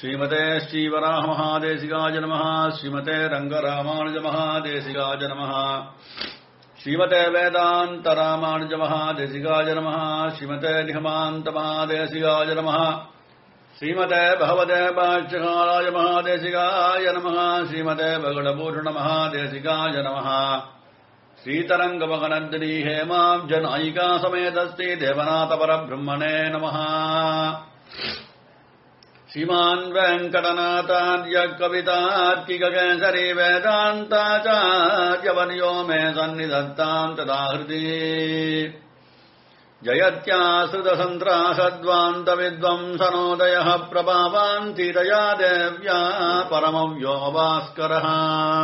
श्रीमते श्रीवराहमहादेशिकाय नमः श्रीमते रङ्गरामानुजमहादेशिकाय नमः श्रीमते वेदान्तरामानुजमहादेशिकाय नमः श्रीमते निगमान्तमहादेशिकाय नमः श्रीमते भगवते भाष्यकालाय महादेशिकाय नमः श्रीमते भगवभूषणमहादेशिकाय नमः श्रीतरङ्गमगनन्दिनी हेमाम् जनायिका समेतस्ति देवनाथपरब्रह्मणे नमः श्रीमान् वेङ्कटनाथार्य कवितार्किककेसरी वेदान्ताचार्यवर्यो मे सन्निधत्ताम् तदाहृति जयत्याश्रितसन्त्रासद्वान्तविद्वंसनोदयः प्रभावान्तितया देव्या परमव्योभास्करः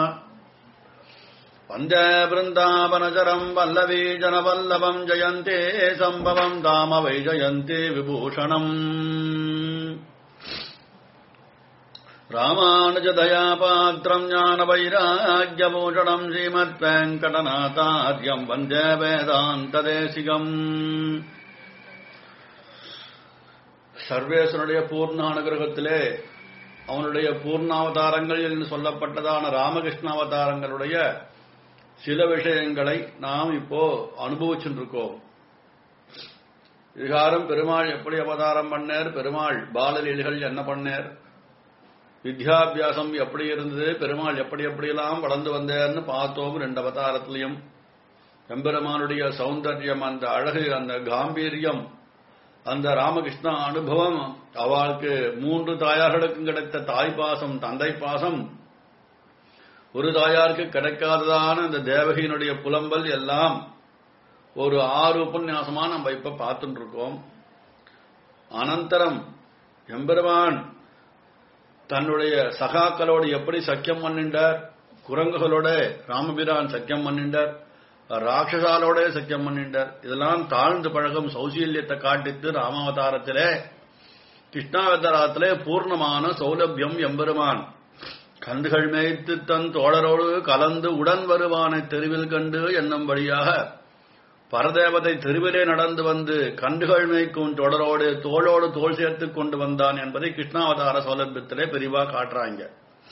वन्दे वृन्दावनचरम् वल्लवी जनवल्लभम् जयन्ते सम्भवम् दाम वै जयन्ते विभूषणम् रामानुजदयापात्रम् ज्ञानवैराग्यभूषणम् श्रीमद्वेङ्कटनाथार्यम् वन्दे வேதாந்ததேசிகம் சர்வேஸ்வனுடைய பூர்ண அனுகிரகத்திலே அவனுடைய பூர்ணாவதாரங்கள் என்று சொல்லப்பட்டதான ராமகிருஷ்ண அவதாரங்களுடைய சில விஷயங்களை நாம் இப்போ அனுபவிச்சுருக்கோம் இதுகாரம் பெருமாள் எப்படி அவதாரம் பண்ணார் பெருமாள் பாலலீலைகள் என்ன பண்ணார் வித்யாபியாசம் எப்படி இருந்தது பெருமாள் எப்படி எப்படியெல்லாம் வளர்ந்து வந்தார்னு பார்த்தோம் ரெண்டு அவதாரத்திலையும் எம்பெருமானுடைய சௌந்தர்யம் அந்த அழகு அந்த காம்பீரியம் அந்த ராமகிருஷ்ண அனுபவம் அவளுக்கு மூன்று தாயார்களுக்கும் கிடைத்த தாய் பாசம் தந்தை பாசம் ஒரு தாயாருக்கு கிடைக்காததான அந்த தேவகியினுடைய புலம்பல் எல்லாம் ஒரு ஆறு உபன்யாசமா நம்ம இப்ப பார்த்துட்டு இருக்கோம் அனந்தரம் எம்பெருமான் தன்னுடைய சகாக்களோடு எப்படி சக்கியம் பண்ணிண்டார் குரங்குகளோட ராமபிரான் சக்கியம் பண்ணிண்டார் ராட்சசாலோட சக்கியம் பண்ணிண்டார் இதெல்லாம் தாழ்ந்து பழகும் சௌசீல்யத்தை காட்டித்து ராமாவதாரத்திலே கிருஷ்ணாவதாரத்திலே பூர்ணமான சௌலபியம் எம்பெருமான் கண்டுகள் மேய்த்து தன் தோழரோடு கலந்து உடன் வருவானை தெருவில் கண்டு என்னும்படியாக பரதேவதை தெருவிலே நடந்து வந்து கண்டுகள் மேய்க்கும் தொடரோடு தோளோடு தோல் சேர்த்து கொண்டு வந்தான் என்பதை கிருஷ்ணாவதார சௌலபியத்திலே பெரிவா காட்டுறாங்க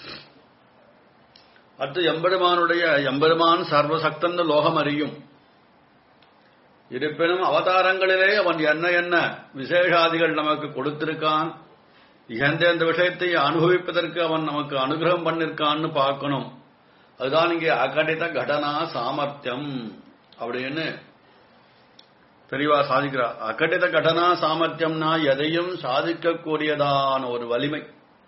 அடுத்து எம்பெருமானுடைய எம்பெருமான் சர்வசக்தன் லோகம் அறியும் இருப்பினும் அவதாரங்களிலே அவன் என்ன என்ன விசேஷாதிகள் நமக்கு கொடுத்திருக்கான் எந்தெந்த விஷயத்தை அனுபவிப்பதற்கு அவன் நமக்கு அனுகிரகம் பண்ணிருக்கான்னு பார்க்கணும் அதுதான் இங்கே அகடித கடனா சாமர்த்தியம் அப்படின்னு தெளிவா சாதிக்கிறார் அகடித கடனா சாமர்த்தியம்னா எதையும் சாதிக்கக்கூடியதான ஒரு வலிமை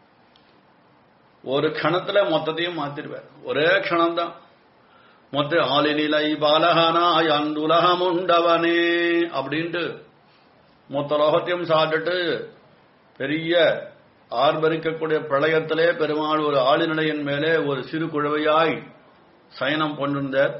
ஒரு கணத்துல மொத்தத்தையும் மாத்திருவார் ஒரே க்ஷணம்தான் மொத்த ஆளினிலை பாலகனாய் அந்துலகம் உண்டவனே அப்படின்ட்டு மொத்த லோகத்தையும் சாப்பிட்டுட்டு பெரிய ஆர்ப்பரிக்கக்கூடிய பிரளயத்திலே பெருமாள் ஒரு ஆளிநிலையின் மேலே ஒரு சிறு குழவையாய் சயனம் கொண்டிருந்தார்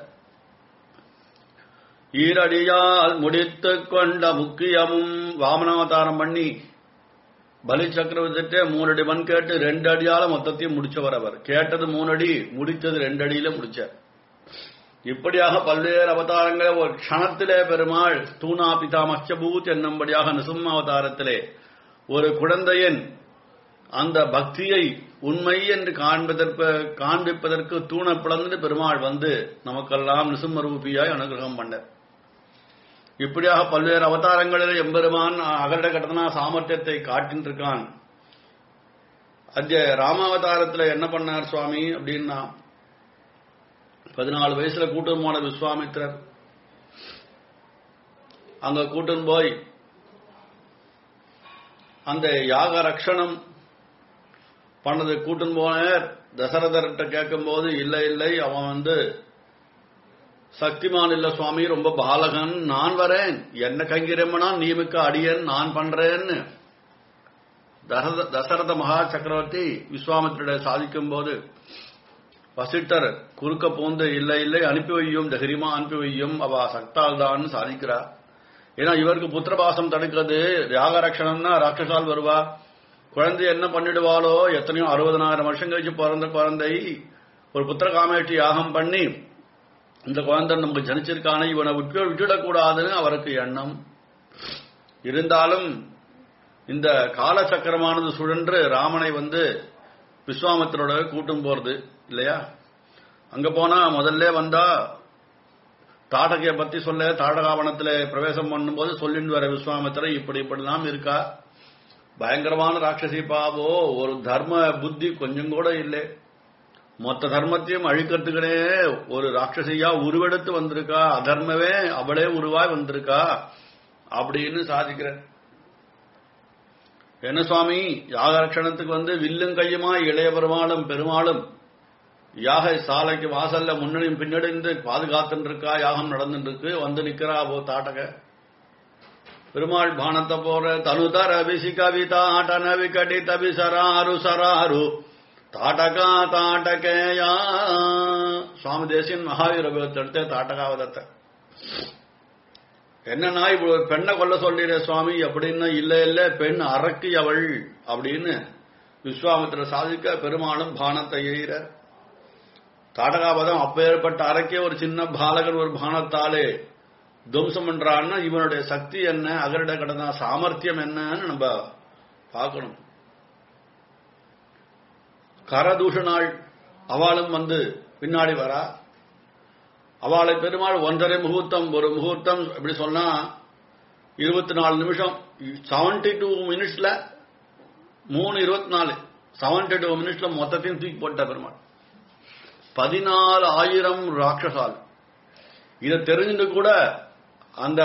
ஈரடியால் முடித்துக் கொண்ட முக்கியமும் வாமனாவதாரம் பண்ணி பலி சக்கரவர்த்திட்டே மூணு அடி மண் கேட்டு ரெண்டு அடியால மொத்தத்தையும் முடிச்சவர் அவர் கேட்டது மூணு அடி முடித்தது ரெண்டு அடியில முடிச்சார் இப்படியாக பல்வேறு அவதாரங்களை ஒரு க்ஷணத்திலே பெருமாள் தூணா பிதா மச்சபூத் என்னும்படியாக நிசும்ம அவதாரத்திலே ஒரு குழந்தையின் அந்த பக்தியை உண்மை என்று காண்பதற்கு காண்பிப்பதற்கு தூண பிளந்து பெருமாள் வந்து நமக்கெல்லாம் நிசும்ம ரூபியாய் அனுகிரகம் பண்ணார் இப்படியாக பல்வேறு அவதாரங்களில் எம்பெருமான் அகண்ட கடனா சாமர்த்தியத்தை காட்டின்றிருக்கான் அத்திய ராமாவதாரத்தில் என்ன பண்ணார் சுவாமி அப்படின்னா பதினாலு வயசுல கூட்டம் போன விஸ்வாமித்திரர் அங்க கூட்டம் போய் அந்த யாக ரக்ஷணம் பண்ணது கூட்டம் போனார் தசரதர்கிட்ட கேட்கும் போது இல்லை இல்லை அவன் வந்து சக்திமான் இல்ல சுவாமி ரொம்ப பாலகன் நான் வரேன் என்ன கங்கிரமனா நீமிக்க அடியன் நான் பண்றேன்னு தசரத மகா சக்கரவர்த்தி விஸ்வாமித்திர சாதிக்கும் போது வசிட்டர் குறுக்க போந்து இல்லை இல்லை அனுப்பி வையும் தகிரிமா அனுப்பி வையும் அவ சக்தால் தான் சாதிக்கிறார் ஏன்னா இவருக்கு புத்திரபாசம் தடுக்கிறது யாகரட்சணம்னா ராட்சசால் வருவா குழந்தை என்ன பண்ணிடுவாளோ எத்தனையோ அறுபதனாயிரம் வருஷம் கழிச்சு பிறந்த குழந்தை ஒரு புத்திர காமேட்டி யாகம் பண்ணி இந்த குழந்தை நமக்கு ஜனிச்சிருக்கான இவனை விட்டு விட்டுடக்கூடாதுன்னு அவருக்கு எண்ணம் இருந்தாலும் இந்த காலச்சக்கரமானது சுழன்று ராமனை வந்து விஸ்வாமித்திரோட கூட்டும் போறது இல்லையா அங்க போனா முதல்ல வந்தா தாடகைய பத்தி சொல்ல தாடகாவனத்துல பிரவேசம் பண்ணும்போது சொல்லிட்டு வர விஸ்வாமித்திரர் இப்படி இப்படிலாம் இருக்கா பயங்கரமான ராட்சசி பாவோ ஒரு தர்ம புத்தி கொஞ்சம் கூட இல்லை மொத்த தர்மத்தையும் அழிக்கிறதுக்குனே ஒரு ராட்சசியா உருவெடுத்து வந்திருக்கா அதர்மவே அவளே உருவாய் வந்திருக்கா அப்படின்னு சாதிக்கிற என்ன சுவாமி யாக ரட்சணத்துக்கு வந்து வில்லும் கையுமா இளைய பெருமாளும் பெருமாளும் யாக சாலைக்கு வாசல்ல முன்னணியும் பின்னடைந்து பாதுகாத்துட்டு இருக்கா யாகம் நடந்துட்டு இருக்கு வந்து நிக்கிறா போ தாட்டக பெருமாள் பானத்தை போற தனுதர விசி கவிதா ஆட்டன விகடி தபி சராரு சராரு தாட்டகா தாட்டகேயா சுவாமி தேசியன் மகாவீர எடுத்த தாட்டகாவதத்தை என்னன்னா இப்படி ஒரு பெண்ணை கொல்ல சொல்லிடுற சுவாமி அப்படின்னு இல்ல இல்ல பெண் அரக்கி அவள் அப்படின்னு விஸ்வாமித்திர சாதிக்க பெருமாளும் பானத்தை எய்கிற தாடகாபதம் அப்பேற்பட்ட அரக்கே ஒரு சின்ன பாலகன் ஒரு பானத்தாலே துவம்சம் பண்றான்னா இவனுடைய சக்தி என்ன அகரிட கடனா சாமர்த்தியம் என்னன்னு நம்ம பார்க்கணும் கரதூஷணாள் அவளும் வந்து பின்னாடி வரா அவளை பெருமாள் ஒன்றரை முகூர்த்தம் ஒரு முகூர்த்தம் இப்படி சொன்னா இருபத்தி நாலு நிமிஷம் செவன்டி டூ மினிட்ஸ்ல மூணு இருபத்தி நாலு செவன்டி டூ மினிட்ஸ்ல மொத்தத்தையும் தூக்கி போட்ட பெருமாள் பதினாலு ஆயிரம் ராட்சசால் இதை தெரிஞ்சுட்டு கூட அந்த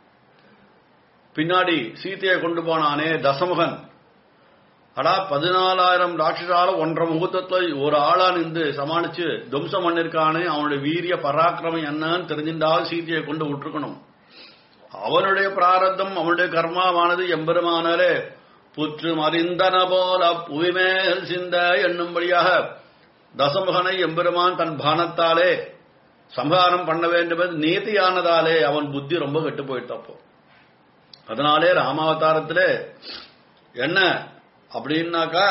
பின்னாடி சீத்தையை கொண்டு போனானே தசமுகன் அடா பதினாலாயிரம் ராட்சசால ஒன்றரை முகூர்த்தத்துல ஒரு ஆளா நின்று சமாளிச்சு துவம்சம் பண்ணிருக்கானே அவனுடைய வீரிய பராக்கிரமம் என்னன்னு தெரிஞ்சிருந்தால் சீத்தையை கொண்டு விட்டுருக்கணும் அவனுடைய பிராரத்தம் அவனுடைய கர்மாவானது எம்பெருமானாலே புற்று மறிந்தன போல புவிமேல் சிந்த என்னும்படியாக தசமுகனை எம்பெருமான் தன் பானத்தாலே சம்ஹாரம் பண்ண வேண்டும் என்று நீதியானதாலே அவன் புத்தி ரொம்ப கெட்டு போயிட்டப்போ அதனாலே ராமாவதாரத்திலே என்ன அப்படின்னாக்கா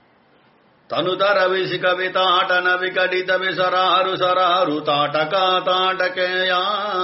தனுதர விசி கவிதாட்டன விகடித விசராரு சராரு தாட்டகா தாட்டகேயா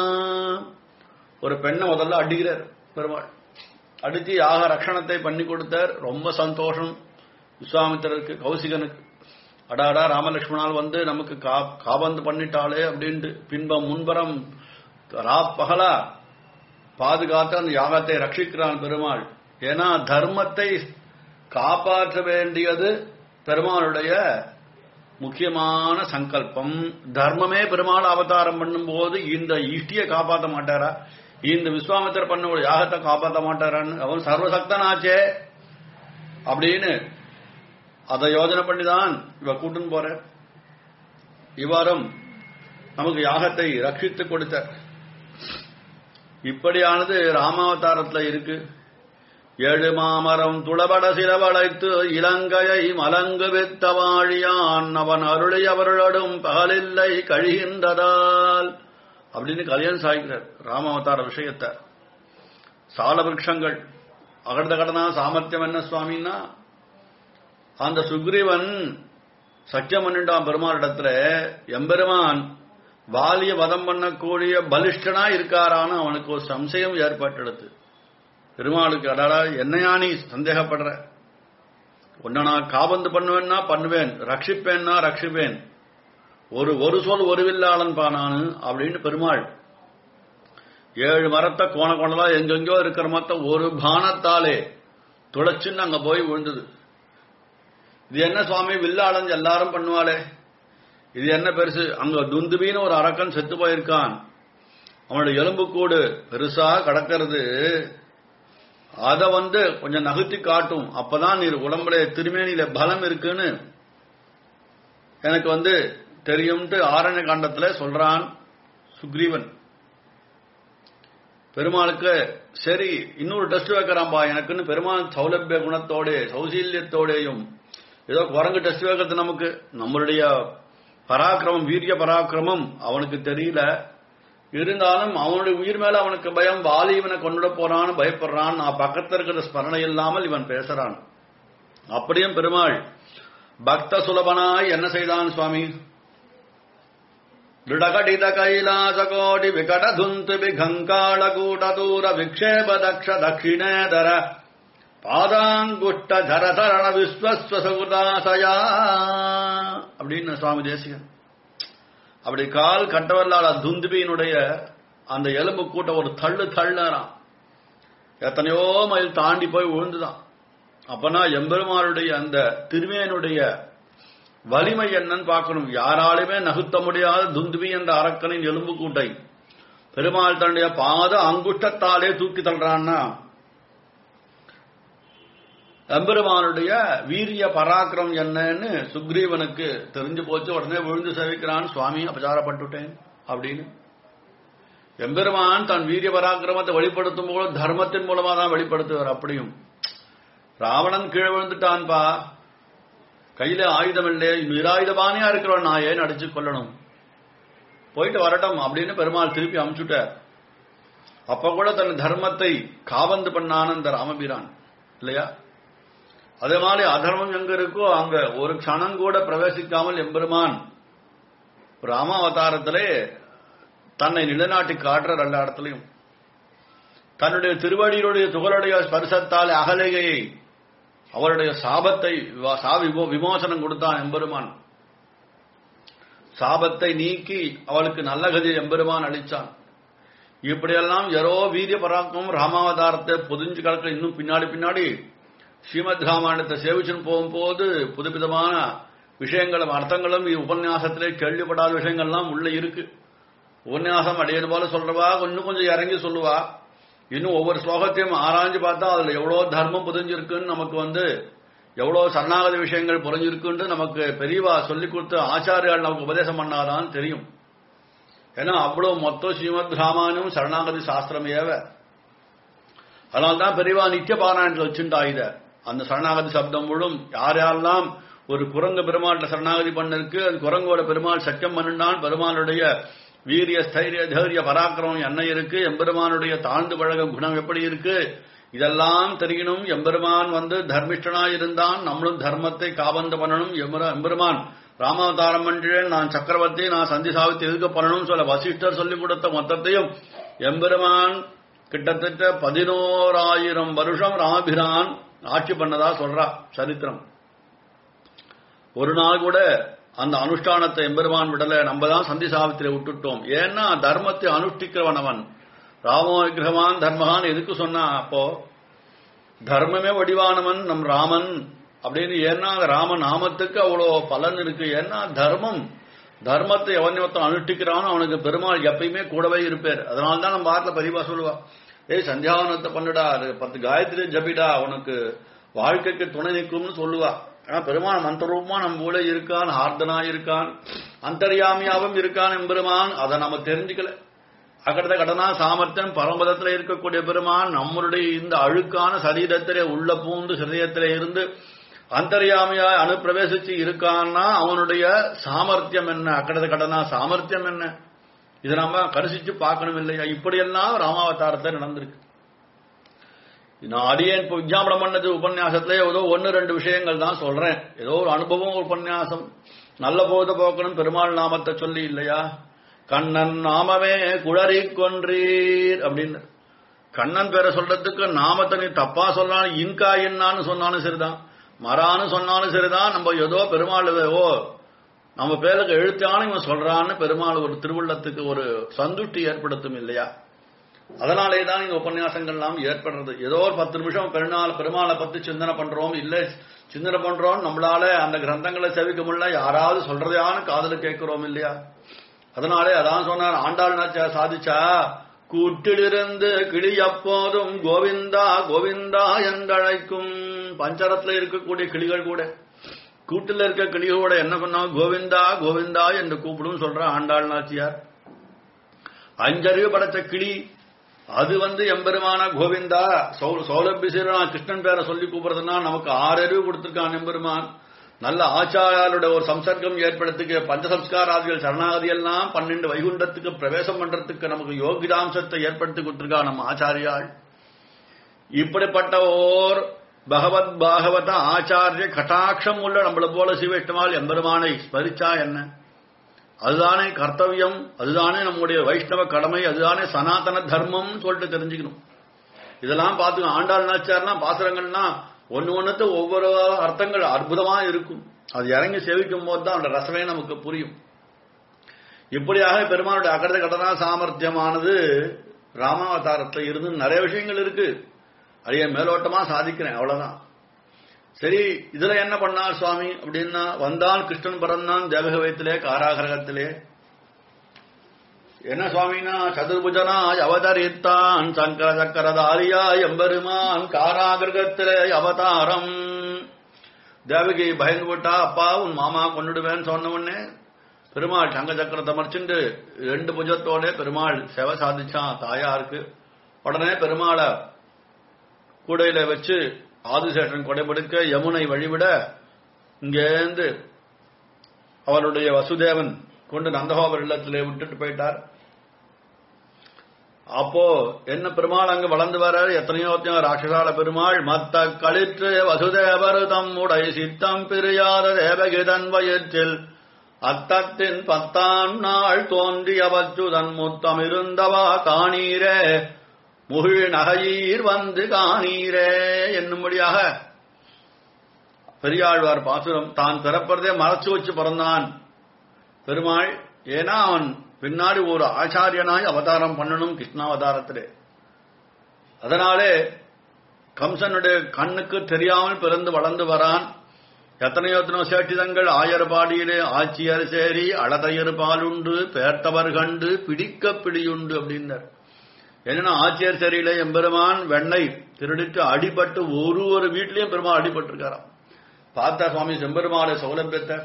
ஒரு பெண்ணை முதல்ல அடிக்கிறார் பெருமாள் அடித்து யாக ரட்சணத்தை பண்ணி கொடுத்தார் ரொம்ப சந்தோஷம் விஸ்வாமித்திரருக்கு கௌசிகனுக்கு அடாடா ராமலட்சுமணால் வந்து நமக்கு கா- காபந்து பண்ணிட்டாளே அப்படின்ட்டு பின்பம் முன்பரம் ரா பகலா பாதுகாத்து அந்த யாகத்தை ரட்சிக்கிறான் பெருமாள் ஏன்னா தர்மத்தை காப்பாற்ற வேண்டியது பெருமாளுடைய முக்கியமான சங்கல்பம் தர்மமே பெருமாள் அவதாரம் பண்ணும்போது இந்த இஷ்டியை காப்பாற்ற மாட்டாரா இந்த விஸ்வாமித்திர பண்ண ஒரு யாகத்தை காப்பாற்ற மாட்டாரான்னு அவன் சர்வசக்தனாச்சே அப்படின்னு அதை யோஜனை பண்ணிதான் இவ கூட்டுன்னு போற இவ்வாறும் நமக்கு யாகத்தை ரட்சித்து கொடுத்த இப்படியானது ராமாவதாரத்துல இருக்கு ஏழு மாமரம் துளபட சிலவளைத்து இலங்கையை மலங்கு வித்த வாழியான் அவன் அருளை அவர்களோடும் பகலில்லை கழிகின்றதால் அப்படின்னு கல்யாணம் சாய்க்கிறார் ராமாவதார விஷயத்தை சால விருட்சங்கள் அகர்த கடனா சாமர்த்தியம் என்ன சுவாமின்னா அந்த சுக்ரீவன் சத்தியம் பண்ணிட்டான் பெருமாளிடத்துல எம்பெருமான் வாலிய வதம் பண்ணக்கூடிய பலிஷ்டனா இருக்காரான்னு அவனுக்கு ஒரு சம்சயம் ஏற்பட்டெடுத்து பெருமாளுக்கு அடாடா என்னையா நீ சந்தேகப்படுற உன்னை நான் காபந்து பண்ணுவேன்னா பண்ணுவேன் ரட்சிப்பேன்னா ரட்சிப்பேன் ஒரு ஒரு சொல் ஒரு வில்லாளன் பானானு அப்படின்னு பெருமாள் ஏழு மரத்தை கோண கோணலா எங்கெங்கயோ இருக்கிற மரத்தை ஒரு பானத்தாலே துளைச்சுன்னு அங்க போய் விழுந்தது இது என்ன சுவாமி வில்லாளன் எல்லாரும் பண்ணுவாளே இது என்ன பெருசு அங்க துந்துபின்னு ஒரு அரக்கன் செத்து போயிருக்கான் அவனுடைய எலும்புக்கூடு பெருசா கடக்கிறது அத வந்து கொஞ்சம் நகர்த்தி காட்டும் அப்பதான் நீ உடம்புல திருமேனியில பலம் இருக்குன்னு எனக்கு வந்து தெரியும்ட்டு ஆரண்ய காண்டத்துல சொல்றான் சுக்ரீவன் பெருமாளுக்கு சரி இன்னொரு டெஸ்ட் வைக்கிறான்பா எனக்குன்னு பெருமாள் சௌலபிய குணத்தோட சௌசீல்யத்தோடையும் ஏதோ குரங்கு டெஸ்ட் வைக்கிறது நமக்கு நம்மளுடைய பராக்கிரமம் வீரிய பராக்கிரமம் அவனுக்கு தெரியல இருந்தாலும் அவனுடைய உயிர் மேல அவனுக்கு பயம் வாலி இவனை கொண்டுட போறான்னு பயப்படுறான் நான் பக்கத்துல இருக்கிற ஸ்மரணை இல்லாமல் இவன் பேசுறான் அப்படியும் பெருமாள் பக்த சுலபனாய் என்ன செய்தான் சுவாமி ದೃಢಕಟಿತ ಕೈಲಾಸಕೋಟಿ ವಿಕಟ ಧುಂತು ವಿಘಂಕಾಳ ಕೂಟ ದೂರ ವಿಕ್ಷೇಪ ದಕ್ಷ ದಕ್ಷಿಣೇದರ பாதாங்குஷ்ட தரதரண விஸ்வஸ்வசகுதாசயா அப்படின்னு சுவாமி தேசிகன் அப்படி கால் கட்டவல்லால துந்துபியினுடைய அந்த எலும்பு கூட்ட ஒரு தள்ளு தள்ளுறான் எத்தனையோ மைல் தாண்டி போய் விழுந்துதான் அப்பனா எம்பெருமானுடைய அந்த திருமேனுடைய வலிமை என்னன்னு பார்க்கணும் யாராலுமே நகுத்த முடியாத துந்துபி என்ற அரக்கனின் எலும்பு கூட்டை பெருமாள் தன்னுடைய பாத அங்குஷ்டத்தாலே தூக்கி தள்ளுறான்னா எம்பெருமானுடைய வீரிய பராக்கிரம் என்னன்னு சுக்ரீவனுக்கு தெரிஞ்சு போச்சு உடனே விழுந்து சேவிக்கிறான் சுவாமி அபச்சாரப்பட்டுட்டேன் அப்படின்னு எம்பெருமான் தன் வீரிய பராக்கிரமத்தை வெளிப்படுத்தும் போது தர்மத்தின் மூலமா தான் வெளிப்படுத்துவார் அப்படியும் ராவணன் கீழே விழுந்துட்டான்பா கையில ஆயுதம் இல்லை நிராயுதபானியா இருக்கிறவன் நான் ஏன் அடிச்சு கொள்ளணும் போயிட்டு வரட்டும் அப்படின்னு பெருமாள் திருப்பி அமுச்சுட்டார் அப்ப கூட தன் தர்மத்தை காவந்து பண்ணான இந்த ராமபிரான் இல்லையா அதே மாதிரி அதர்மம் எங்க இருக்கோ அங்க ஒரு க்ஷணம் கூட பிரவேசிக்காமல் எம்பெருமான் ராமாவதாரத்திலே தன்னை நிலைநாட்டி காட்டுறார் எல்லா இடத்துலையும் தன்னுடைய திருவடியுடைய துகளுடைய ஸ்பர்சத்தால் அகலையை அவருடைய சாபத்தை சாப விமோசனம் கொடுத்தான் எம்பெருமான் சாபத்தை நீக்கி அவளுக்கு நல்ல கதியை எம்பெருமான் அளிச்சான் இப்படியெல்லாம் எரோ வீரிய பராக்கிரமம் ராமாவதாரத்தை பொதிஞ்சு கலக்க இன்னும் பின்னாடி பின்னாடி ஸ்ரீமத் ராமாயணத்தை சேவிச்சுன்னு போகும்போது புதுவிதமான விஷயங்களும் அர்த்தங்களும் உபன்யாசத்திலே கேள்விப்படாத விஷயங்கள்லாம் உள்ள இருக்கு உபன்யாசம் அடையது போல சொல்றவா இன்னும் கொஞ்சம் இறங்கி சொல்லுவா இன்னும் ஒவ்வொரு ஸ்லோகத்தையும் ஆராய்ஞ்சு பார்த்தா அதுல எவ்வளவு தர்மம் புதிஞ்சிருக்குன்னு நமக்கு வந்து எவ்வளவு சரணாகதி விஷயங்கள் புரிஞ்சிருக்குன்னு நமக்கு பெரியவா சொல்லி கொடுத்து ஆச்சாரியால் நமக்கு உபதேசம் பண்ணாதான் தெரியும் ஏன்னா அவ்வளவு மொத்தம் ஸ்ரீமத் ராமாயணம் சரணாகதி சாஸ்திரம் ஏவ அதனால்தான் பெரியவா நித்திய பாராயணத்தில் வச்சுட்டா இத அந்த சரணாகதி சப்தம் முழும் யார் யாரெல்லாம் ஒரு குரங்கு பெருமாள்ல சரணாகதி பண்ணிருக்கு அந்த குரங்கோட பெருமாள் சத்தியம் பண்ணினான் பெருமாளுடைய வீரிய ஸ்தைரிய தைரிய பராக்கிரமம் என்ன இருக்கு எம்பெருமானுடைய தாழ்ந்து பழகும் குணம் எப்படி இருக்கு இதெல்லாம் தெரியணும் எம்பெருமான் வந்து தர்மிஷ்டனா இருந்தான் நம்மளும் தர்மத்தை காபந்து பண்ணணும் எம்பெருமான் ராமாவதாரம் பண்றேன் நான் சக்கரவர்த்தி நான் சந்தி சாவித்து எதுக்க பண்ணணும் சொல்ல வசிஷ்டர் சொல்லிக் கொடுத்த மொத்தத்தையும் எம்பெருமான் கிட்டத்தட்ட பதினோராயிரம் வருஷம் ராமபிரான் ஆட்சி பண்ணதா சொல்றா சரித்திரம் ஒரு நாள் கூட அந்த அனுஷ்டானத்தை எம்பெருமான் விடல நம்ம தான் சந்தி சாவித்திரை விட்டுட்டோம் ஏன்னா தர்மத்தை அனுஷ்டிக்கிறவன் அவன் ராமோ விக்கிரகவான் தர்மகான் எதுக்கு சொன்னா அப்போ தர்மமே வடிவானவன் நம் ராமன் அப்படின்னு ஏன்னா ராம நாமத்துக்கு அவ்வளோ பலன் இருக்கு ஏன்னா தர்மம் தர்மத்தை எவன் ஒருத்தன் அனுஷ்டிக்கிறானோ அவனுக்கு பெருமாள் எப்பயுமே கூடவே இருப்பார் அதனால தான் நம்ம வாரத்தில் பதிவா சொல்லுவா ஏய் சந்தியாவனத்தை பண்ணுடா அது பத்து காயத்ரி ஜபிடா உனக்கு வாழ்க்கைக்கு துணை நிற்கும்னு சொல்லுவா ஆனா பெருமான் மந்திரூபமா நம்ம கூட இருக்கான் ஆர்தனா இருக்கான் அந்தர்யாமியாவும் இருக்கான் எம்பெருமான் அதை நம்ம தெரிஞ்சுக்கல அக்கடத்த கடனா சாமர்த்தியம் பரமதத்துல இருக்கக்கூடிய பெருமான் நம்மளுடைய இந்த அழுக்கான சரீரத்திலே உள்ள பூந்து ஹிருதயத்திலே இருந்து அந்தர்யாமியாய் அனுப்பிரவேசிச்சு இருக்கான்னா அவனுடைய சாமர்த்தியம் என்ன அக்கடத்த கடனா சாமர்த்தியம் என்ன இதை நம்ம கரிசிச்சு பார்க்கணும் இல்லையா இப்படியெல்லாம் ராமாவதாரத்தில் நடந்திருக்கு நான் அடியேன் இப்போ விஜாபனம் பண்ணது உபன்யாசத்துல ஏதோ ஒன்னு ரெண்டு விஷயங்கள் தான் சொல்றேன் ஏதோ ஒரு அனுபவம் உபன்யாசம் நல்ல போத போக்கணும் பெருமாள் நாமத்தை சொல்லி இல்லையா கண்ணன் நாமமே குளறி கொன்றீர் அப்படின்னு கண்ணன் பேரை சொல்றதுக்கு நாமத்தை நீ தப்பா சொன்னாலும் இன்கா என்னான்னு சொன்னாலும் சரிதான் மரான்னு சொன்னாலும் சரிதான் நம்ம ஏதோ பெருமாள் ஓ நம்ம பேருக்கு எழுத்தான இவன் சொல்றான்னு பெருமாள் ஒரு திருவுள்ளத்துக்கு ஒரு சந்துஷ்டி ஏற்படுத்தும் இல்லையா அதனாலே தான் இந்த உபன்யாசங்கள்லாம் ஏற்படுறது ஏதோ ஒரு பத்து நிமிஷம் பெருநாள் பெருமாளை பத்தி சிந்தனை பண்றோம் இல்ல சிந்தனை பண்றோம் நம்மளால அந்த கிரந்தங்களை செவிக்க முடியல யாராவது சொல்றதையான காதல கேட்கிறோம் இல்லையா அதனாலே அதான் சொன்னார் ஆண்டாள் நாச்சா சாதிச்சா கூட்டிலிருந்து கிளி எப்போதும் கோவிந்தா கோவிந்தா என்றழைக்கும் பஞ்சரத்துல இருக்கக்கூடிய கிளிகள் கூட கூட்டில் இருக்க கிளிகளோட என்ன பண்ணா கோவிந்தா கோவிந்தா என்று கூப்பிடும் சொல்ற ஆண்டாள் நாச்சியார் அஞ்சறிவு படைச்ச கிளி அது வந்து எம்பெருமான கோவிந்தா சௌலபிசீரனா கிருஷ்ணன் பேரை சொல்லி கூப்பிடுறதுன்னா நமக்கு ஆறு அறிவு கொடுத்திருக்கான் எம்பெருமான் நல்ல ஆச்சாரியாளுடைய ஒரு சம்சர்க்கம் ஏற்படுத்துக்கு பஞ்சசம்ஸ்காராதிகள் சரணாகதி எல்லாம் பன்னெண்டு வைகுண்டத்துக்கு பிரவேசம் பண்றதுக்கு நமக்கு யோகிதாம்சத்தை ஏற்படுத்தி கொடுத்திருக்கா நம்ம ஆச்சாரியாள் இப்படிப்பட்ட ஓர் பகவத் பாகவத ஆச்சாரிய கட்டாட்சம் உள்ள நம்மள போல சிவஷ்டமால் எம்பெருமானை ஸ்மரிச்சா என்ன அதுதானே கர்த்தவியம் அதுதானே நம்முடைய வைஷ்ணவ கடமை அதுதானே சனாதன தர்மம் சொல்லிட்டு தெரிஞ்சுக்கணும் இதெல்லாம் பார்த்து ஆண்டாள் நாச்சார்னா பாசுரங்கள்னா ஒன்னு ஒண்ணுத்து ஒவ்வொரு அர்த்தங்கள் அற்புதமா இருக்கும் அது இறங்கி சேவிக்கும் போது தான் அந்த ரசமே நமக்கு புரியும் இப்படியாக பெருமானுடைய அகர்த கடனா சாமர்த்தியமானது ராமாவதாரத்துல இருந்து நிறைய விஷயங்கள் இருக்கு அதைய மேலோட்டமா சாதிக்கிறேன் அவ்வளவுதான் சரி இதுல என்ன பண்ணார் சுவாமி அப்படின்னா வந்தான் கிருஷ்ணன் பிறந்தான் தேவகவயத்திலே காராகிரகத்திலே என்ன சுவாமினா சதுர்புஜனாய் அவதரித்தான் சங்கர சக்கரதாரியாய் எம்பெருமான் காராகிரகத்திலே அவதாரம் தேவகி பயந்து விட்டா அப்பா உன் மாமா கொண்டுடுவேன்னு சொன்ன உடனே பெருமாள் சங்க சக்கரத்தை மறைச்சுண்டு ரெண்டு புஜத்தோட பெருமாள் செவ சாதிச்சான் தாயாருக்கு உடனே பெருமாளை கூடையில வச்சு ஆதிசேஷன் கொடைபடுக்க யமுனை வழிவிட இங்கேருந்து அவருடைய வசுதேவன் கொண்டு நந்தகோபர் இல்லத்திலே விட்டுட்டு போயிட்டார் அப்போ என்ன பெருமாள் அங்க வளர்ந்து வர்றாரு எத்தனையோ எத்தனையோ ராட்சசால பெருமாள் மத்த களிற்று வசுதேவர் தம்முடைய சித்தம் பிரியாத தேவகிதன் வயிற்றில் அத்தத்தின் பத்தாம் நாள் தோன்றிய வச்சுதன் முத்தம் இருந்தவா காணீரே முகிழ் நகையீர் வந்து காணீரே என்னும்படியாக பெரியாழ்வார் பாசுரம் தான் பிறப்பதே மறைச்சு வச்சு பிறந்தான் பெருமாள் ஏன்னா அவன் பின்னாடி ஒரு ஆச்சாரியனாய் அவதாரம் பண்ணணும் கிருஷ்ணாவதாரத்திலே அதனாலே கம்சனுடைய கண்ணுக்கு தெரியாமல் பிறந்து வளர்ந்து வரான் எத்தனையோ எத்தனையோ சேட்டிதங்கள் ஆயர்பாடியிலே ஆட்சியர் சேரி அளதையர் பாலுண்டு பேர்த்தவர் கண்டு பிடிக்க பிடியுண்டு அப்படின்னார் என்னன்னா ஆட்சியர் சேரியிலே எம்பெருமான் வெண்ணெய் திருடிட்டு அடிபட்டு ஒரு ஒரு வீட்லயும் பெருமாள் அடிபட்டிருக்காராம் பார்த்தா சுவாமி செம்பெருமாளை சௌலபியத்தை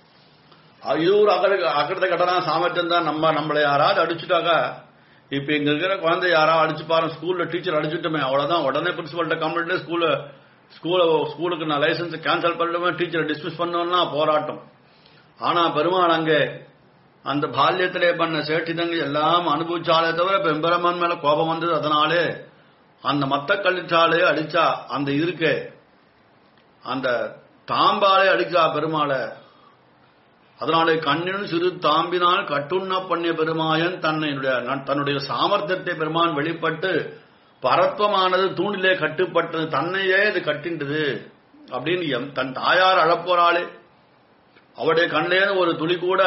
இது ஒரு அகட அகடத கடனா சாமர்த்தியம் தான் நம்ம நம்மளை யாராவது அடிச்சுட்டாக்கா இப்ப இங்க இருக்கிற குழந்தை யாராவது அடிச்சு பாருங்க ஸ்கூல்ல டீச்சர் அடிச்சுட்டுமே அவ்வளவுதான் உடனே பிரின்சிபல்கிட்ட கம்ப்ளைண்ட் ஸ்கூல்ல ஸ்கூல ஸ்கூலுக்கு நான் லைசன்ஸ் கேன்சல் பண்ணுவேன் டீச்சரை டிஸ்மிஸ் பண்ணோம்னா போராட்டம் ஆனா பெருமாள் அங்கே அந்த பால்யத்திலே பண்ண சேட்டிதங்கள் எல்லாம் அனுபவிச்சாலே தவிர இப்ப எம்பெருமான் மேல கோபம் வந்தது அதனாலே அந்த மத்த கழிச்சாலே அடிச்சா அந்த இருக்கே அந்த தாம்பாலே அடிச்சா பெருமாளை அதனாலே கண்ணினும் சிறு தாம்பினால் கட்டுண்ண பண்ணிய பெருமாயன் தன்னுடைய தன்னுடைய சாமர்த்தியத்தை பெருமான் வெளிப்பட்டு பரத்வமானது தூண்டிலே கட்டுப்பட்டது தன்னையே இது கட்டின்றது அப்படின்னு எம் தன் தாயார் அழப்போறாளே அவருடைய கண்ணிலே ஒரு துளி கூட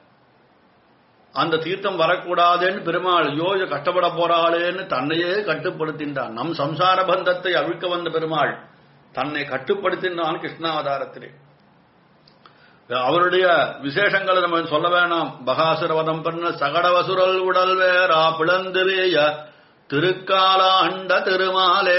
அந்த தீர்த்தம் வரக்கூடாதுன்னு பெருமாள் யோஜ கஷ்டப்பட போறாளேன்னு தன்னையே கட்டுப்படுத்தின்றான் நம் சம்சார பந்தத்தை அவிழ்க்க வந்த பெருமாள் தன்னை கட்டுப்படுத்தின்றான் கிருஷ்ணாவதாரத்திலே அவருடைய விசேஷங்களை நம்ம சொல்ல வேணாம் பகாசுரவதம் பண்ண சகடவசுரல் உடல் வேறா பிளந்திரிய திருக்காலாண்ட திருமாலே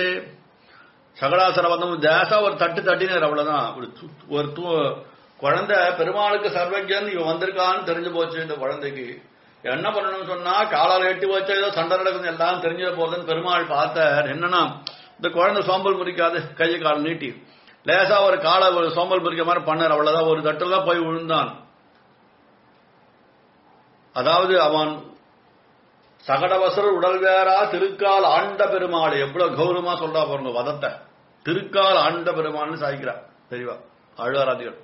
சகடாசுரவதம் தேசா ஒரு தட்டு தட்டினார் அவ்வளவுதான் ஒரு து- ஒரு து- குழந்தை பெருமாளுக்கு சர்வஜன் இவன் வந்திருக்கான்னு தெரிஞ்சு போச்சு இந்த குழந்தைக்கு என்ன பண்ணணும்னு சொன்னா காலால எட்டி வச்சா ஏதோ சண்டை நடக்குது எல்லாம் தெரிஞ்ச போதுன்னு பெருமாள் பார்த்தார் என்னன்னா இந்த குழந்தை சோம்பல் முறிக்காது கையை கால் நீட்டி லேசா ஒரு காலை ஒரு சோம்பல் முறிக்க மாதிரி பண்ணார் அவ்வளவுதான் ஒரு தட்டுல தான் போய் விழுந்தான் அதாவது அவன் சகடவசர் உடல் வேறா திருக்கால் ஆண்ட பெருமாள் எவ்வளவு கௌரவமா சொல்றா பாருங்க வதத்தை திருக்கால் ஆண்ட பெருமாள்னு சாய்க்கிறார் தெரியவா ஆழ்வாராதிகள்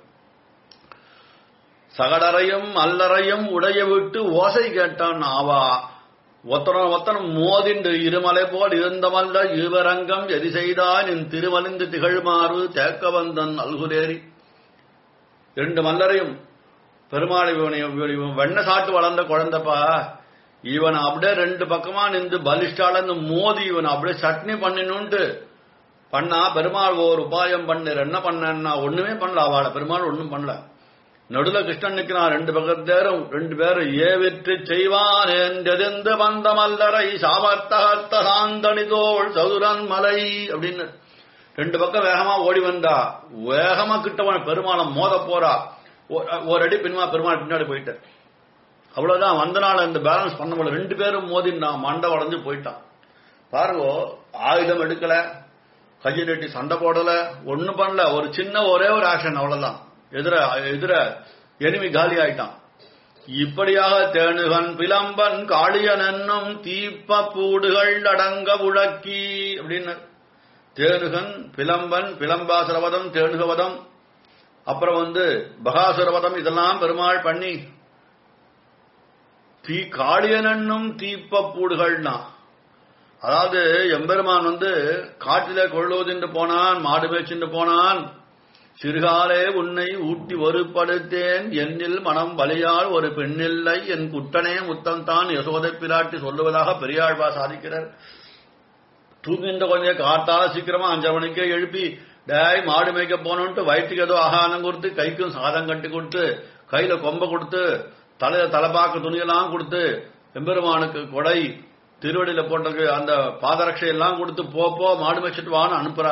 சகடரையும் அல்லறையும் உடைய விட்டு ஓசை கேட்டான் ஆவா ஒத்தனம் ஒத்தனம் மோதிண்டு இருமலை போல் இருந்தமல்ல இருவரங்கம் எதி செய்தான் என் திருமலிந்து திகழ்மாறு தேக்க வந்தன் அல்குலேரி ரெண்டு மல்லரையும் பெருமாள் இவனை இவன் வெண்ண சாட்டு வளர்ந்த குழந்தைப்பா இவன் அப்படியே ரெண்டு பக்கமா நின்று பலிஷ்டால மோதி இவன் அப்படியே சட்னி பண்ணினுன்ட்டு பண்ணா பெருமாள் ஒரு உபாயம் பண்ணு என்ன பண்ணா ஒண்ணுமே பண்ணல அவளை பெருமாள் ஒண்ணும் பண்ணல நடுல கிருஷ்ணன் நிக்கிறான் ரெண்டு பக்கத்தேரும் ரெண்டு பேரும் ஏவிற்று செய்வான் என்றெந்த வந்தமல்லரை சாமர்த்தகத்த சாந்தனி தோள் சதுரன் மலை அப்படின்னு ரெண்டு பக்கம் வேகமா ஓடி வந்தா வேகமா கிட்டவன் பெருமாளை மோத போறா ஒ- ஒரு அடி பின்மா பெருமாள் பின்னாடி போயிட்டார் அவ்வளவுதான் வந்த நாள் இந்த பேலன்ஸ் பண்ண முடியல ரெண்டு பேரும் மோதினான் மண்டை உடஞ்சு போயிட்டான் பாருங்க ஆயுதம் எடுக்கல கையை நீட்டி சண்டை போடல ஒண்ணும் பண்ணல ஒரு சின்ன ஒரே ஒரு ஆக்ஷன் அவ்வளவுதான் எதிர எதிர எனிமி காலி ஆயிட்டான் இப்படியாக தேனுகன் பிலம்பன் காளியன் என்னும் தீப்ப பூடுகள் அடங்க உழக்கி அப்படின்னு தேனுகன் பிலம்பன் பிலம்பாசுரவதம் தேனுகவதம் அப்புறம் வந்து பகாசுரவதம் இதெல்லாம் பெருமாள் பண்ணி தீ காளியன் என்னும் தீப்ப பூடுகள்னா அதாவது எம்பெருமான் வந்து காட்டிலே கொள்ளுவதென்று போனான் மாடு மேய்ச்சின்று போனான் சிறுகாலே உன்னை ஊட்டி ஒருப்படுத்தேன் என்னில் மனம் வலியால் ஒரு பெண்ணில்லை என் குட்டனே முத்தம் தான் யசோதை பிராட்டி சொல்லுவதாக பெரியாழ்வா சாதிக்கிறார் தூங்கின்ற கொஞ்சம் காத்தால சீக்கிரமா அஞ்சரை மணிக்கே எழுப்பி டேய் மாடு மேய்க்க போனோன்ட்டு வயிற்றுக்கு ஏதோ ஆகாரம் கொடுத்து கைக்கும் சாதம் கட்டி கொடுத்து கையில கொம்ப கொடுத்து தலையில தலைப்பாக்க துணியெல்லாம் கொடுத்து எம்பெருமானுக்கு கொடை திருவடியில போட்டிருக்கு அந்த பாதரட்சை எல்லாம் கொடுத்து போ போ மாடு மேய்ச்சிட்டு வான்னு அனுப்புறா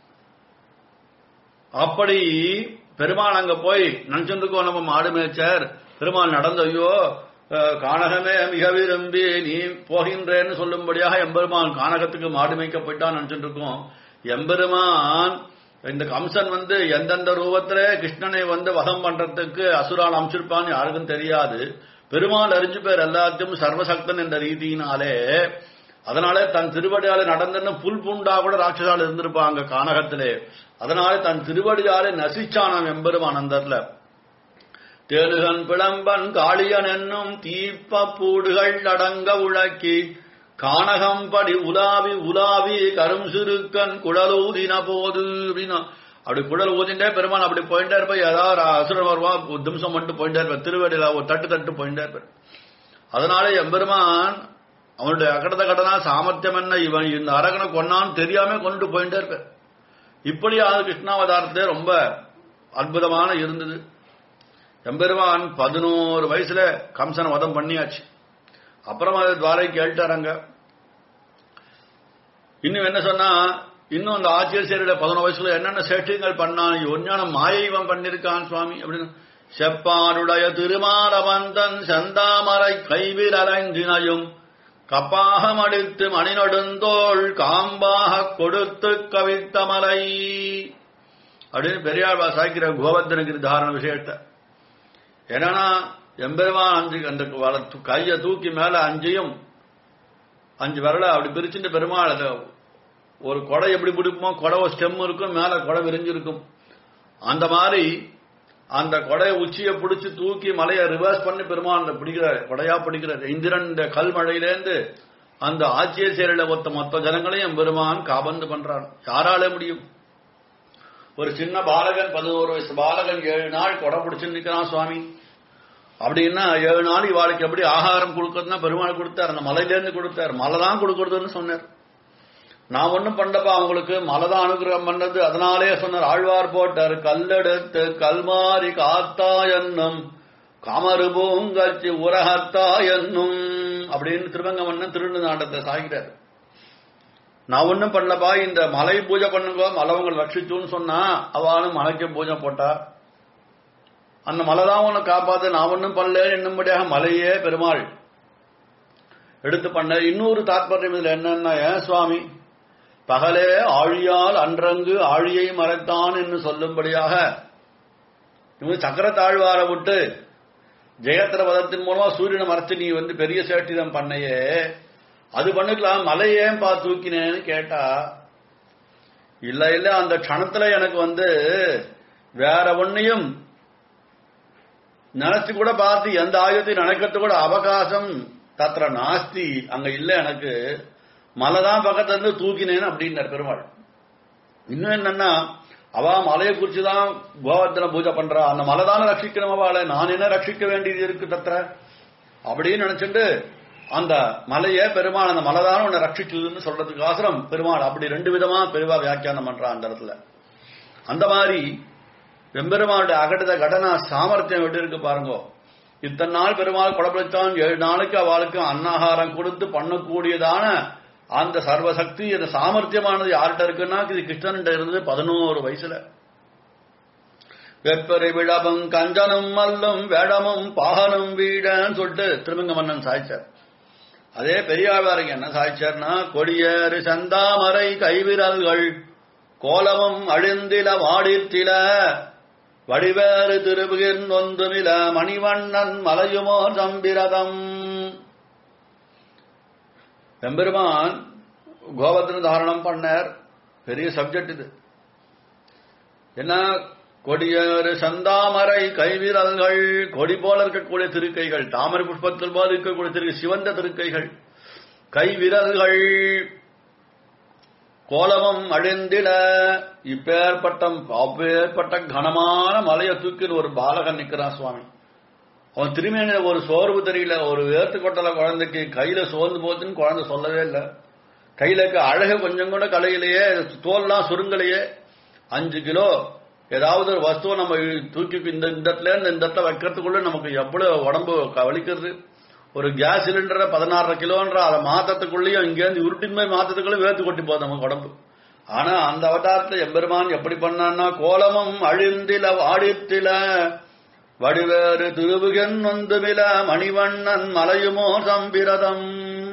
அப்படி பெருமாள் அங்க போய் நினைச்சிருக்கோம் நம்ம மாடு மேய்ச்சர் பெருமாள் நடந்து ஐயோ அஹ், கானகமே மிக விரும்பி நீ போகின்றேன்னு சொல்லும்படியாக எம்பெருமான் கானகத்துக்கு மாடு மேய்க்க போயிட்டான் நினைச்சிட்டு இருக்கோம் எம்பெருமான் இந்த கம்சன் வந்து எந்தெந்த ரூபத்துல கிருஷ்ணனை வந்து வதம் பண்றதுக்கு அசுரால் அமைச்சிருப்பான்னு யாருக்கும் தெரியாது பெருமாள் அறிஞ்சு பேர் எல்லாத்தையும் சர்வசக்தன் என்ற ரீதியினாலே அதனால தன் திருவடியாலே நடந்தன்னு புல் பூண்டா கூட ராட்சசால் இருந்திருப்பாங்க கானகத்திலே அதனால தன் திருவடியாலே நசிச்சானாம் எம்பெருமான் அந்தர்ல தேனுகன் பிளம்பன் காளியன் என்னும் தீப்ப பூடுகள் அடங்க உழக்கி கானகம்படி உலாவி உலாவி கரும் சிறுக்கன் குழலூதின போது அப்படின்னா அப்படி குழல் ஊதிண்டே பெருமான் அப்படி போயிட்டே இருப்ப ஏதாவது அசுரன் வருவா திம்சம் மட்டும் போயிட்டே இருப்பார் திருவடியில ஒரு தட்டு தட்டு போயிட்டே இருப்பார் அதனால எம்பெருமான் அவனுடைய அகடத கடனா சாமர்த்தியம் என்ன இவன் இந்த அரகனை கொன்னான்னு தெரியாம கொண்டு போயிட்டே இருப்பார் இப்படியான கிருஷ்ணாவதாரத்தை ரொம்ப அற்புதமான இருந்தது எம்பெருமான் பதினோரு வயசுல கம்சனை வதம் பண்ணியாச்சு அப்புறம் அது துவாரை கேட்டாரங்க இன்னும் என்ன சொன்னா இன்னும் அந்த ஆட்சியர் சேரிட பதினோரு வயசுல என்னென்ன சேஷ்டிகள் பண்ணான் ஒன்னான மாயை இவன் பண்ணிருக்கான் சுவாமி அப்படின்னு செப்பாருடைய திருமாரவந்தன் செந்தாமரை கைவில் அலைந்தினையும் கப்பாகம் அடித்து மணிநடுந்தோள் காம்பாக கொடுத்து கவித்தமலை அப்படின்னு பெரியாழ்வா சாய்க்கிற கோவர்தனகிரி தாரண விஷயத்தை என்னன்னா எம்பெருமான் அஞ்சு அந்த வல- கையை தூக்கி மேல அஞ்சையும் அஞ்சு விரல அப்படி பிரிச்சுட்டு பெருமாள் அதை ஒரு கொடை எப்படி பிடிப்போமோ கொடை ஒரு ஸ்டெம் இருக்கும் மேல கொடை விரிஞ்சிருக்கும் அந்த மாதிரி அந்த கொடையை உச்சியை பிடிச்சு தூக்கி மலையை ரிவர்ஸ் பண்ணி பெருமாள் பிடிக்கிறார் கொடையா பிடிக்கிறார் இந்திரன் இந்த கல்மழையிலேருந்து அந்த ஆட்சிய சேரில ஒத்த மொத்த ஜனங்களையும் பெருமான் காபந்து பண்றான் யாரால முடியும் ஒரு சின்ன பாலகன் பதினோரு வயசு பாலகன் ஏழு நாள் கொடை பிடிச்சு நிக்கிறான் சுவாமி அப்படின்னா ஏழு நாள் இவாளுக்கு எப்படி ஆகாரம் கொடுக்கறதுனா பெருமாள் கொடுத்தார் அந்த மலையிலேருந்து கொடுத்தார் மலை தான் கொடுக்கறதுன்னு சொன்னார் நான் ஒண்ணும் பண்ணப்பா அவங்களுக்கு மலை தான் அனுகிரகம் பண்ணது அதனாலே சொன்னார் ஆழ்வார் போட்டார் கல்லெடுத்து கல்மாரி காத்தா என்னும் காமரு பூங்கச்சி உரகத்தா என்னும் அப்படின்னு திருவங்க மன்னன் திருண்டு நாட்டத்தை சாகிறார் நான் ஒண்ணும் பண்ணலப்பா இந்த மலை பூஜை பண்ணுங்க மலை உங்களை ரட்சிச்சுன்னு சொன்னா அவளும் மலைக்கு பூஜை போட்டா அந்த மலை தான் உன்னை காப்பாத்து நான் ஒண்ணும் பண்ணல என்னும்படியாக மலையே பெருமாள் எடுத்து பண்ண இன்னொரு தாத்பரியம் இதுல என்னன்னா ஏன் சுவாமி பகலே ஆழியால் அன்றங்கு ஆழியை மறைத்தான் என்று சொல்லும்படியாக இவங்க சக்கர தாழ்வார விட்டு ஜெயத்திர வதத்தின் மூலமா சூரியனை மறைச்சு நீ வந்து பெரிய சேட்டிதம் பண்ணையே அது பண்ணிக்கலாம் மலை ஏன் பா தூக்கினேன்னு கேட்டா இல்ல இல்ல அந்த க்ஷணத்துல எனக்கு வந்து வேற ஒன்னையும் நினைச்சு கூட பார்த்து எந்த ஆயுதத்தையும் நினைக்கிறது கூட அவகாசம் தத்திர நாஸ்தி அங்க இல்ல எனக்கு மலை தான் பக்கத்துல இருந்து தூக்கினேன்னு அப்படின்னார் பெருமாள் இன்னும் என்னன்னா அவ மலையை குறிச்சு தான் கோவர்த்தன பூஜை பண்றா அந்த மலை தானே ரட்சிக்கணும் அவளை நான் என்ன ரட்சிக்க வேண்டியது இருக்கு தத்திர அப்படின்னு நினைச்சுட்டு அந்த மலையை பெருமாள் அந்த மலை தானே உன்னை ரட்சிச்சதுன்னு சொல்றதுக்கு ஆசிரம் பெருமாள் அப்படி ரெண்டு விதமா பெருவா வியாக்கியானம் பண்றான் அந்த இடத்துல அந்த மாதிரி வெம்பெருமானுடைய அகடத கடனா சாமர்த்தியம் எப்படி இருக்கு பாருங்க இத்தனை நாள் பெருமாள் குடப்பிடித்தான் ஏழு நாளைக்கு அவளுக்கு அன்னாகாரம் கொடுத்து பண்ணக்கூடியதான அந்த சர்வசக்தி அந்த சாமர்த்தியமானது யார்கிட்ட இருக்குன்னா இது கிருஷ்ணன்கிட்ட இருந்தது பதினோரு வயசுல வெப்பரை விழபம் கஞ்சனும் மல்லும் வேடமும் பாகனும் வீடன்னு சொல்லிட்டு திருமங்க மன்னன் சாய்ச்சார் அதே பெரியாழ்வாருக்கு என்ன சாய்ச்சார்னா கொடியேறு செந்தாமரை கைவிரல்கள் கோலமும் அழிந்தில வாடித்தில வடிவேறு திருபுகின் ஒந்துமில மணிவண்ணன் மலையுமோ சம்பிரதம் எம்பெருமான் கோவர்தன தாரணம் பண்ணார் பெரிய சப்ஜெக்ட் இது என்ன கொடியேறு சந்தாமரை கைவிரல்கள் கொடி போல இருக்கக்கூடிய திருக்கைகள் தாமரை புஷ்பத்தில் போல இருக்கக்கூடிய திரு சிவந்த திருக்கைகள் கை விரல்கள் கோலமும் அழிந்திட இப்பேற்பட்ட அப்பேற்பட்ட கனமான மலையை தூக்கின்னு ஒரு பாலகன் நிக்கிறான் சுவாமி அவன் திரும்பிய ஒரு சோர்வு தெரியல ஒரு வேர்த்து கொட்டல குழந்தைக்கு கையில சோர்ந்து போச்சுன்னு குழந்தை சொல்லவே இல்லை கையில இருக்க அழகு கொஞ்சம் கூட கலையிலேயே தோல்லாம் சுருங்கலையே அஞ்சு கிலோ ஏதாவது ஒரு வஸ்துவை நம்ம தூக்கி இந்த இந்த இடத்துல இருந்து இந்த இடத்துல வைக்கிறதுக்குள்ள நமக்கு எவ்வளவு உடம்பு க- வலிக்கிறது ஒரு கேஸ் சிலிண்டரை பதினாறரை கிலோன்ற அதை மாத்தத்துக்குள்ளேயும் இங்கேருந்து உருட்டின் போய் மாத்தத்துக்குள்ள வேர்த்து கொட்டி போகுது நமக்கு உடம்பு ஆனா அந்த அவதாரத்துல எம்பெருமான் எப்படி பண்ணான்னா கோலமும் அழிந்தில வாடித்தில வடிவேறு திருவுகன் வந்துமில மணிவண்ணன் மலையுமோ சம்பிரதம்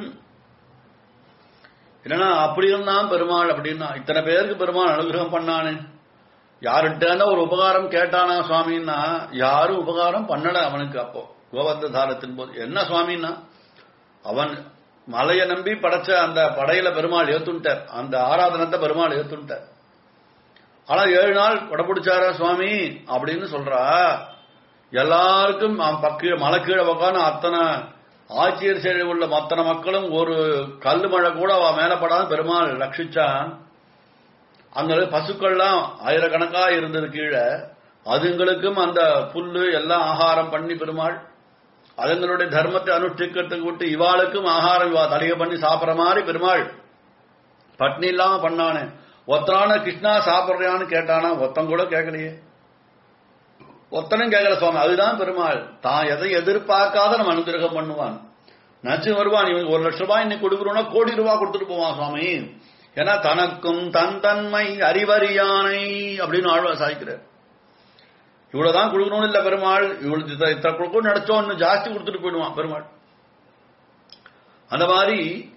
இல்லைன்னா அப்படி இருந்தான் பெருமாள் அப்படின்னா இத்தனை பேருக்கு பெருமாள் அனுகிரகம் பண்ணானே யார்கிட்ட ஒரு உபகாரம் கேட்டானா சுவாமின்னா யாரும் உபகாரம் பண்ணல அவனுக்கு அப்போ கோவர்த்த தாரத்தின் போது என்ன சுவாமின்னா அவன் மலையை நம்பி படைச்ச அந்த படையில பெருமாள் ஏத்துட்டார் அந்த ஆராதனத்தை பெருமாள் ஏத்துட்டார் ஆனா ஏழு நாள் கொடைப்பிடிச்சாரா சுவாமி அப்படின்னு சொல்றா எல்லாருக்கும் அவன் பக்க மலை கீழே உட்காந்து அத்தனை ஆட்சியர் செயல் உள்ள அத்தனை மக்களும் ஒரு கல்லு மழை கூட அவ மேல படாத பெருமாள் ரட்சிச்சான் அங்க பசுக்கள்லாம் ஆயிரக்கணக்கா இருந்தது கீழே அதுங்களுக்கும் அந்த புல்லு எல்லாம் ஆகாரம் பண்ணி பெருமாள் அதுங்களுடைய தர்மத்தை அனுஷ்டிக்கிறதுக்கு விட்டு இவாளுக்கும் ஆகாரம் இவா தலிகை பண்ணி சாப்பிடுற மாதிரி பெருமாள் பட்னி இல்லாம பண்ணானே ஒத்தனான கிருஷ்ணா சாப்பிடுறியான்னு கேட்டானா ஒத்தம் கூட கேட்கலையே ஒத்தனும் கேட்கல சுவாமி அதுதான் பெருமாள் தான் எதை எதிர்பார்க்காத நம்ம அனுகிரகம் பண்ணுவான் நச்சு வருவான் இவங்க ஒரு லட்சம் ரூபாய் இன்னைக்கு கொடுக்குறோம்னா கோடி ரூபாய் கொடுத்துட்டு போவான் சுவாமி ஏன்னா தனக்கும் தன் தன்மை அறிவறியானை அப்படின்னு ஆழ்வார் சாய்க்கிறார் இவ்வளவுதான் கொடுக்கணும்னு இல்ல பெருமாள் இவ்வளவு இத்த- இத்தனை கொடுக்கணும் நினைச்சோம் இன்னும் ஜாஸ்தி கொடுத்துட்டு போயிடுவான் பெருமாள் அந்த மாதிரி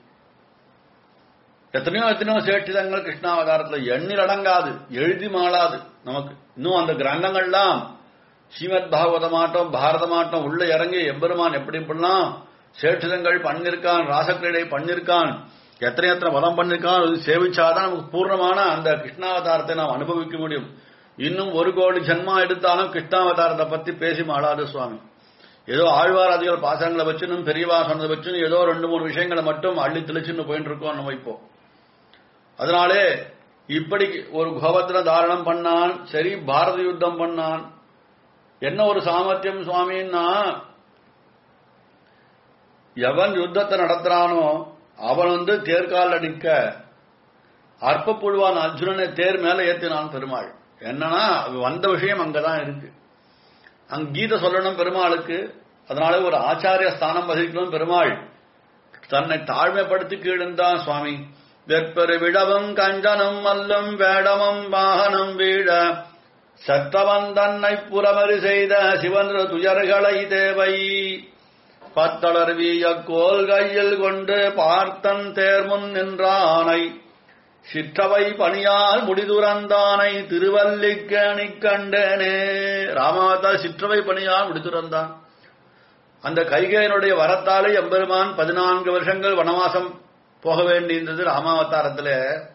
எத்தனையோ எத்தனையோ சேட்டிதங்கள் கிருஷ்ணாவதாரத்துல எண்ணில் அடங்காது எழுதி மாளாது நமக்கு இன்னும் அந்த கிரந்தங்கள்லாம் ஸ்ரீமத் பாகவதமாட்டம் பாரதமாட்டம் உள்ள இறங்கி எம்பெருமான் எப்படி எப்படிலாம் சேட்டிதங்கள் பண்ணிருக்கான் ராசக்கிரீடை பண்ணிருக்கான் எத்தனை எத்தனை வதம் பண்ணிருக்கான் அது சேவிச்சாதான் நமக்கு பூர்ணமான அந்த கிருஷ்ணாவதாரத்தை நாம் அனுபவிக்க முடியும் இன்னும் ஒரு கோடி ஜென்மா எடுத்தாலும் கிருஷ்ணாவதாரத்தை பத்தி பேசி மாளாது சுவாமி ஏதோ ஆழ்வாராதிகள் பாசங்களை வச்சுன்னு பெரியவா சொன்னதை வச்சுன்னு ஏதோ ரெண்டு மூணு விஷயங்களை மட்டும் அள்ளி தெளிச்சுன்னு போயிட்டு இருக்கோம் நம்ம இப்போ அதனாலே இப்படி ஒரு கோபத்திர தாரணம் பண்ணான் சரி பாரத யுத்தம் பண்ணான் என்ன ஒரு சாமர்த்தியம் சுவாமின்னா எவன் யுத்தத்தை நடத்துறானோ அவன் வந்து தேர்கால நிற்க அற்ப புழுவான் அர்ஜுனனை தேர் மேல ஏத்தினான் பெருமாள் என்னன்னா வந்த விஷயம் அங்கதான் இருக்கு அங்க கீதை சொல்லணும் பெருமாளுக்கு அதனால ஒரு ஆச்சாரிய ஸ்தானம் வகிக்கணும் பெருமாள் தன்னை தாழ்மைப்படுத்தி கீழ்ந்தான் சுவாமி வெற்பெரு விடவும் கஞ்சனும் மல்லும் வேடமும் வாகனம் வீழ சத்தவன் தன்னை புறமறி செய்த சிவன் துயர்களை தேவை பத்தளர் வீய கோல் கையில் கொண்டு பார்த்தன் தேர்முன் நின்றானை சிற்றவை பணியால் முடிதுறந்தானை திருவல்லிக்கணி கண்டனே ராமாவதா சிற்றவை பணியால் முடிதுறந்தான் அந்த கைகையனுடைய வரத்தாலே எம்பெருமான் பதினான்கு வருஷங்கள் வனவாசம் போக வேண்டியிருந்தது ராமாவதாரத்துல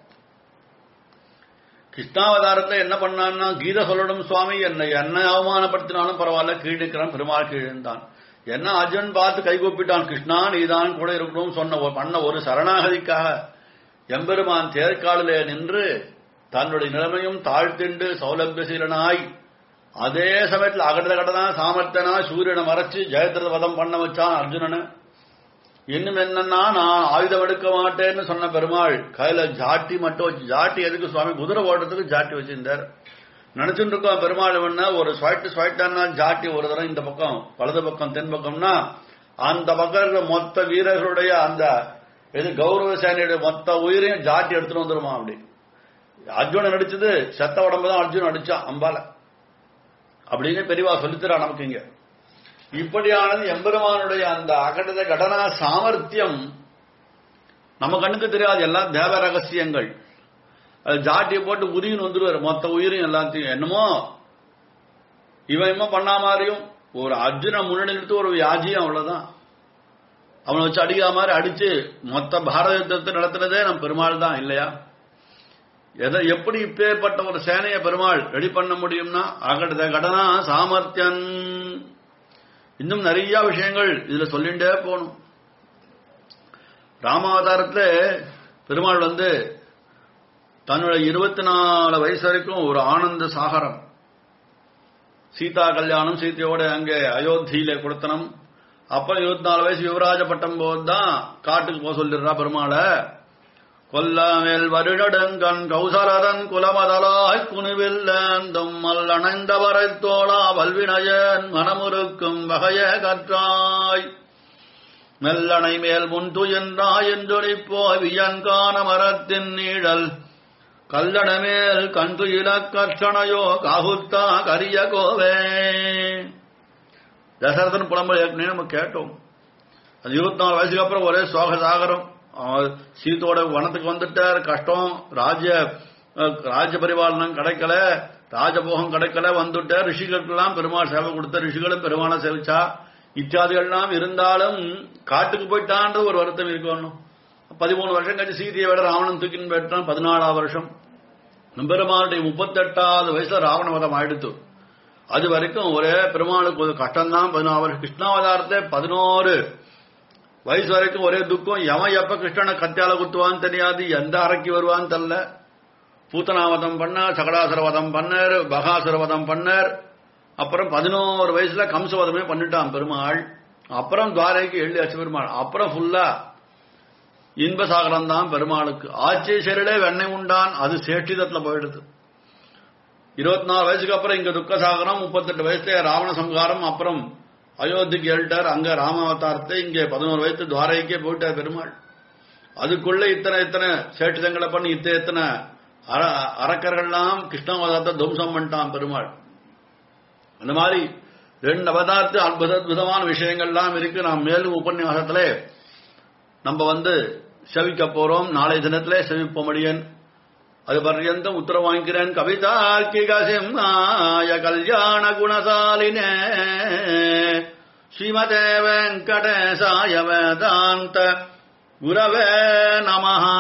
கிருஷ்ணாவதாரத்துல என்ன பண்ணான்னா கீதை சொல்லணும் சுவாமி என்னை என்ன அவமானப்படுத்தினாலும் பரவாயில்ல கீழ் நிற்கிறான் பெருமாள் கீழ்ந்தான் என்ன அர்ஜுன் பார்த்து கை கூப்பிட்டான் கிருஷ்ணா நீதான் கூட இருக்கணும் சொன்ன ஒரு- பண்ண ஒரு சரணாகதிக்காக எம்பெருமான் தேர்காலிலே நின்று தன்னுடைய நிலைமையும் தாழ்த்திண்டு சௌலபியசீலனாய் அதே சமயத்தில் அகடத கடனா சாமர்த்தனா சூரியனை மறைச்சு ஜெயத்ரத வதம் பண்ண வச்சான் அர்ஜுனனை இன்னும் என்னன்னா நான் ஆயுதம் எடுக்க மாட்டேன்னு சொன்ன பெருமாள் கையில ஜாட்டி மட்டும் வச்சு ஜாட்டி எதுக்கு சுவாமி குதிரை ஓடுறதுக்கு ஜாட்டி வச்சிருந்தார் நினைச்சுட்டு இருக்கோம் பெருமாள் என்ன ஒரு ஸ்வைட்டு ஸ்வைட்டானா ஜாட்டி ஒரு தரம் இந்த பக்கம் வலது பக்கம் தென் பக்கம்னா அந்த பக்கம் இருக்கிற மொத்த வீரர்களுடைய அந்த இது கௌரவ சேனையுடைய மொத்த உயிரையும் ஜாட்டி எடுத்துட்டு வந்துருமா அப்படி அர்ஜுனன் நடிச்சது செத்த உடம்பு தான் அர்ஜுனன் அடிச்சான் அம்பால அப்படின்னு பெரியவா சொல்லித்தரா நமக்கு இங்க இப்படியானது எம்பெருமானுடைய அந்த அகடத கடனா சாமர்த்தியம் நம்ம கண்ணுக்கு தெரியாது எல்லாம் தேவ ரகசியங்கள் அது ஜாட்டியை போட்டு உதின்னு வந்துருவாரு மொத்த உயிரும் எல்லாத்தையும் என்னமோ இவன் இவன் பண்ணா மாதிரியும் ஒரு அர்ஜுன முன்னாடி நிறுத்தி ஒரு வியாஜியும் அவ்வளவுதான் அவனை வச்சு அடிக்கிற மாதிரி அடிச்சு மொத்த பாரத யுத்தத்தை நடத்துனதே நம் பெருமாள் தான் இல்லையா எதை எப்படி இப்பேற்பட்ட ஒரு சேனையை பெருமாள் ரெடி பண்ண முடியும்னா அகடத கடனா சாமர்த்தியன் இன்னும் நிறைய விஷயங்கள் இதுல சொல்லிண்டே போகணும் ராமாவதாரத்துல பெருமாள் வந்து தன்னோட இருபத்தி நாலு வயசு வரைக்கும் ஒரு ஆனந்த சாகரம் சீதா கல்யாணம் சீதையோட அங்கே அயோத்தியில கொடுத்தனம் அப்புறம் இருபத்தி நாலு வயசு யுவராஜ பட்டம் போதுதான் காட்டுக்கு போக சொல்லிடுறா பெருமாளை கொல்லாமேல் வருடடுங்கண் கௌசரதன் குலமதலாய் குணுவில்லேந்தும் மல்லணைந்தவரை தோளா வல்வினயன் மனமுறுக்கும் வகைய கற்றாய் மெல்லணை மேல் முன்துயன்றாய் என்றொழிப்போ வியன்கான மரத்தின் நீழல் கல்லணமேல் கண்டு இலக்கர்ஷணையோ காகுத்தா கரிய கோவே தசரதன் புலம்பல் ஏற்கனவே நம்ம கேட்டோம் அது இருபத்தி நாலு வயசுக்கு அப்புறம் ஒரே சோக சாகரம் அவன் சீத்தோட வனத்துக்கு வந்துட்டார் கஷ்டம் ராஜ்ய அஹ், ராஜ்ய பரிபாலனம் கிடைக்கல ராஜபோகம் கிடைக்கல வந்துட்டார் ரிஷிகளுக்கெல்லாம் பெருமாள் சேவை கொடுத்த ரிஷிகளும் பெருமாளை சேவிச்சா இத்தியாதிகள்லாம் இருந்தாலும் காட்டுக்கு போயிட்டான்ற ஒரு வருத்தம் இருக்கணும் பதிமூணு வருஷம் கழிச்சு சீதையை விட ராவணன் தூக்கின்னு போயிட்டான் பதினாலாம் வருஷம் பெருமாளுடைய முப்பத்தெட்டாவது வயசுல ராவண வதம் ஆயிடுத்து அது வரைக்கும் ஒரே பெருமாளுக்கு ஒரு கஷ்டம்தான் பதினாறு வருஷம் கிருஷ்ணாவதாரத்தை பதினோரு வயசு வரைக்கும் ஒரே துக்கம் எவன் எப்ப கிருஷ்ணனை கத்தியால குத்துவான்னு தெரியாது எந்த அறைக்கு வருவான்னு தெரியல பூத்தனாவதம் பண்ணார் சகடாசுரவதம் பண்ணார் பகாசுரவதம் பண்ணார் அப்புறம் பதினோரு வயசுல கம்சவதமே பண்ணிட்டான் பெருமாள் அப்புறம் துவாரைக்கு எழுதி அச்சு பெருமாள் அப்புறம் ஃபுல்லா இன்பசாகரம் தான் பெருமாளுக்கு ஆட்சி சரிலே வெண்ணெய் உண்டான் அது சேஷ்டிதத்துல போயிடுது இருபத்தி நாலு வயசுக்கு அப்புறம் இங்க துக்கசாகரம் முப்பத்தெட்டு வயசுல ராவண சம்ஹாரம் அப்புறம் அயோத்திக்கு எழுட்டார் அங்க ராமாவதாரத்தை இங்க பதினோரு வயசு துவாரைக்கே போயிட்டார் பெருமாள் அதுக்குள்ள இத்தனை இத்தனை சேட்டுதங்களை பண்ணி இத்தனை இத்தனை அர- அரக்கர்கள்லாம் கிருஷ்ணாவதாரத்தை துவம்சம் பண்ணிட்டான் பெருமாள் அந்த மாதிரி ரெண்டு அவதாரத்து அற்புத அற்புதமான விஷயங்கள்லாம் இருக்கு நாம் மேலும் உபன்யாசத்துல நம்ம வந்து செவிக்க போறோம் நாளை தினத்திலே செவிப்போமடியன் அது பர்யந்தம் உத்தரவு வாங்கிக்கிறேன் கவிதார்க்கிக சிம்மாய கல்யாண குணசாலினே ஸ்ரீமதே வெங்கடேசாய வேதாந்த குரவே நமஹா